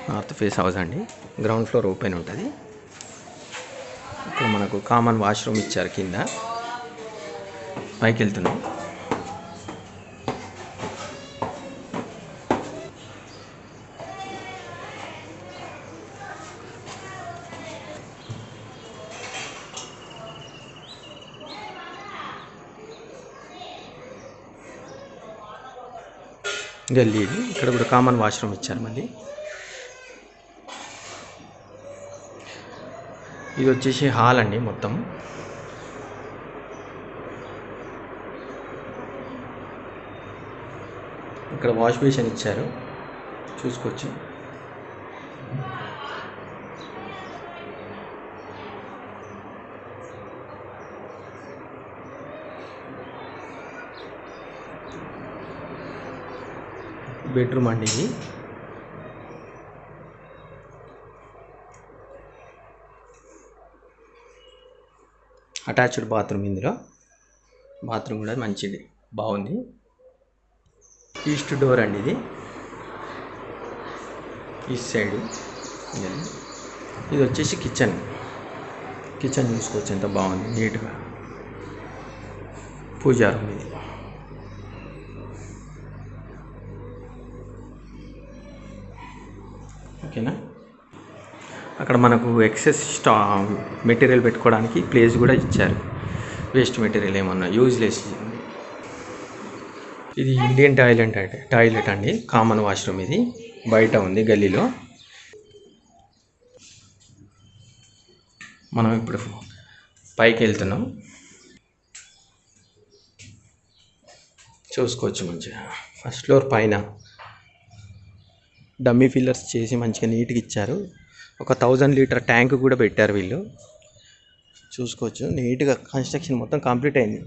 north face house అండి ground floor open ఉంటుంది ఇక్కడ మనకు కామన్ వాష్రూమ్ ఇచ్చారు కింద పైకి వెళ్తున్నాం గల్లీ ఇది ఇక్కడ కూడా కామన్ వాష్రూమ్ ఇచ్చారు మళ్ళీ ఇది వచ్చేసి హాల్ అండి మొత్తం ఇక్కడ వాష్ బేసిన్ ఇచ్చారు చూసుకోవచ్చు బెడ్రూమ్ అండి ఇది అటాచ్డ్ బాత్రూమ్ ఇందులో బాత్రూమ్ కూడా మంచిది బాగుంది ఈస్ట్ డోర్ అండి ఇది ఈస్ట్ సైడ్ ఇది వచ్చేసి కిచెన్ కిచెన్ చూసుకోవచ్చు ఎంత బాగుంది నీట్గా పూజా రూమ్ ఇది ఓకేనా అక్కడ మనకు ఎక్సెస్ స్టా మెటీరియల్ పెట్టుకోవడానికి ప్లేస్ కూడా ఇచ్చారు వేస్ట్ మెటీరియల్ ఏమన్నా యూజ్లెస్ ఇది ఇండియన్ టాయిలెట్ అంటే టాయిలెట్ అండి కామన్ వాష్రూమ్ ఇది బయట ఉంది గల్లీలో మనం ఇప్పుడు పైకి వెళ్తున్నాం చూసుకోవచ్చు మంచిగా ఫస్ట్ ఫ్లోర్ పైన డమ్మీ ఫిల్లర్స్ చేసి మంచిగా నీట్గా ఇచ్చారు ఒక థౌజండ్ లీటర్ ట్యాంక్ కూడా పెట్టారు వీళ్ళు చూసుకోవచ్చు నీట్గా కన్స్ట్రక్షన్ మొత్తం కంప్లీట్ అయింది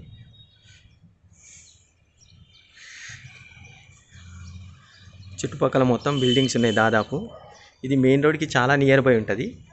చుట్టుపక్కల మొత్తం బిల్డింగ్స్ ఉన్నాయి దాదాపు ఇది మెయిన్ రోడ్కి చాలా నియర్ బై ఉంటుంది